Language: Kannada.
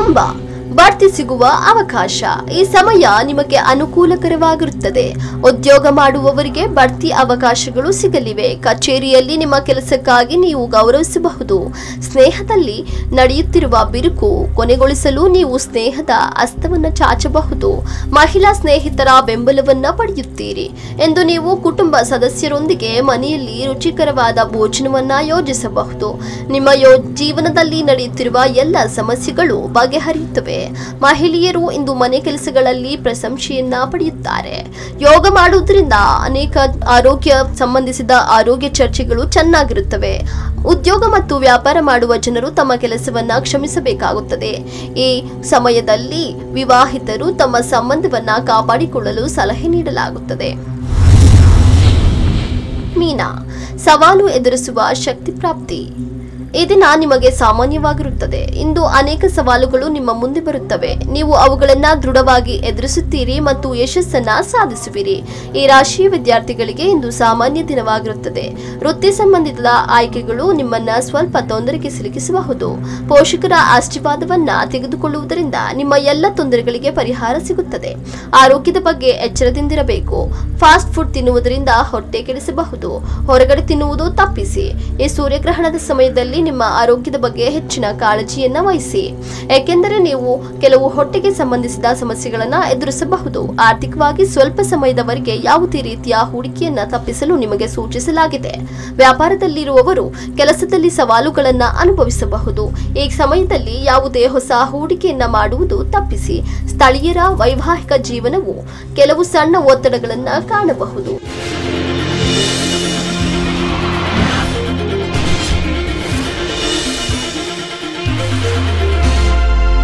ಕುಟುಂಬ ಬಡ್ತಿ ಸಿಗುವ ಅವಕಾಶ ಈ ಸಮಯ ನಿಮಗೆ ಅನುಕೂಲಕರವಾಗಿರುತ್ತದೆ ಉದ್ಯೋಗ ಮಾಡುವವರಿಗೆ ಬಡ್ತಿ ಅವಕಾಶಗಳು ಸಿಗಲಿವೆ ಕಚೇರಿಯಲ್ಲಿ ನಿಮ್ಮ ಕೆಲಸಕ್ಕಾಗಿ ನೀವು ಗೌರವಿಸಬಹುದು ಸ್ನೇಹದಲ್ಲಿ ನಡೆಯುತ್ತಿರುವ ಬಿರುಕು ಕೊನೆಗೊಳಿಸಲು ನೀವು ಸ್ನೇಹದ ಹಸ್ತವನ್ನ ಚಾಚಬಹುದು ಮಹಿಳಾ ಸ್ನೇಹಿತರ ಬೆಂಬಲವನ್ನ ಪಡೆಯುತ್ತೀರಿ ಎಂದು ನೀವು ಕುಟುಂಬ ಸದಸ್ಯರೊಂದಿಗೆ ಮನೆಯಲ್ಲಿ ರುಚಿಕರವಾದ ಭೋಜನವನ್ನ ಯೋಜಿಸಬಹುದು ನಿಮ್ಮ ಯೋ ಜೀವನದಲ್ಲಿ ನಡೆಯುತ್ತಿರುವ ಎಲ್ಲ ಸಮಸ್ಯೆಗಳು ಬಗೆಹರಿಯುತ್ತವೆ ಮಹಿಳೆಯರು ಇಂದು ಮನೆ ಕೆಲಸಗಳಲ್ಲಿ ಪ್ರಶಂಸೆಯನ್ನ ಪಡೆಯುತ್ತಾರೆ ಯೋಗ ಮಾಡುವುದರಿಂದ ಅನೇಕ ಆರೋಗ್ಯ ಸಂಬಂಧಿಸಿದ ಆರೋಗ್ಯ ಚರ್ಚೆಗಳು ಚೆನ್ನಾಗಿರುತ್ತವೆ ಉದ್ಯೋಗ ಮತ್ತು ವ್ಯಾಪಾರ ಮಾಡುವ ಜನರು ತಮ್ಮ ಕೆಲಸವನ್ನ ಕ್ಷಮಿಸಬೇಕಾಗುತ್ತದೆ ಈ ಸಮಯದಲ್ಲಿ ವಿವಾಹಿತರು ತಮ್ಮ ಸಂಬಂಧವನ್ನ ಕಾಪಾಡಿಕೊಳ್ಳಲು ಸಲಹೆ ನೀಡಲಾಗುತ್ತದೆ ಮೀನಾ ಸವಾಲು ಎದುರಿಸುವ ಶಕ್ತಿ ಪ್ರಾಪ್ತಿ ಈ ದಿನ ನಿಮಗೆ ಸಾಮಾನ್ಯವಾಗಿರುತ್ತದೆ ಇಂದು ಅನೇಕ ಸವಾಲುಗಳು ನಿಮ್ಮ ಮುಂದೆ ಬರುತ್ತವೆ ನೀವು ಅವುಗಳನ್ನ ದೃಢವಾಗಿ ಎದುರಿಸುತ್ತೀರಿ ಮತ್ತು ಯಶಸ್ಸನ್ನ ಸಾಧಿಸುವಿರಿ ಈ ರಾಶಿಯ ವಿದ್ಯಾರ್ಥಿಗಳಿಗೆ ಇಂದು ಸಾಮಾನ್ಯ ದಿನವಾಗಿರುತ್ತದೆ ವೃತ್ತಿ ಸಂಬಂಧಿತ ಆಯ್ಕೆಗಳು ನಿಮ್ಮನ್ನ ಸ್ವಲ್ಪ ತೊಂದರೆಗೆ ಸಿಲುಕಿಸಬಹುದು ಪೋಷಕರ ಆಶೀರ್ವಾದವನ್ನ ತೆಗೆದುಕೊಳ್ಳುವುದರಿಂದ ನಿಮ್ಮ ಎಲ್ಲ ತೊಂದರೆಗಳಿಗೆ ಪರಿಹಾರ ಸಿಗುತ್ತದೆ ಆರೋಗ್ಯದ ಬಗ್ಗೆ ಎಚ್ಚರದಿಂದಿರಬೇಕು ಫಾಸ್ಟ್ ಫುಡ್ ತಿನ್ನುವುದರಿಂದ ಹೊಟ್ಟೆ ಕೆಡಿಸಬಹುದು ಹೊರಗಡೆ ತಿನ್ನುವುದು ತಪ್ಪಿಸಿ ಈ ಸೂರ್ಯಗ್ರಹಣದ ಸಮಯದಲ್ಲಿ ನಿಮ್ಮ ಆರೋಗ್ಯದ ಬಗ್ಗೆ ಹೆಚ್ಚಿನ ಕಾಳಜಿಯನ್ನ ವಹಿಸಿ ಏಕೆಂದರೆ ನೀವು ಕೆಲವು ಹೊಟ್ಟೆಗೆ ಸಂಬಂಧಿಸಿದ ಸಮಸ್ಯೆಗಳನ್ನ ಎದುರಿಸಬಹುದು ಆರ್ಥಿಕವಾಗಿ ಸ್ವಲ್ಪ ಸಮಯದವರೆಗೆ ಯಾವುದೇ ರೀತಿಯ ಹೂಡಿಕೆಯನ್ನ ತಪ್ಪಿಸಲು ನಿಮಗೆ ಸೂಚಿಸಲಾಗಿದೆ ವ್ಯಾಪಾರದಲ್ಲಿರುವವರು ಕೆಲಸದಲ್ಲಿ ಸವಾಲುಗಳನ್ನ ಅನುಭವಿಸಬಹುದು ಈ ಸಮಯದಲ್ಲಿ ಯಾವುದೇ ಹೊಸ ಹೂಡಿಕೆಯನ್ನ ಮಾಡುವುದು ತಪ್ಪಿಸಿ ಸ್ಥಳೀಯರ ವೈವಾಹಿಕ ಜೀವನವು ಕೆಲವು ಸಣ್ಣ ಒತ್ತಡಗಳನ್ನ ಕಾಣಬಹುದು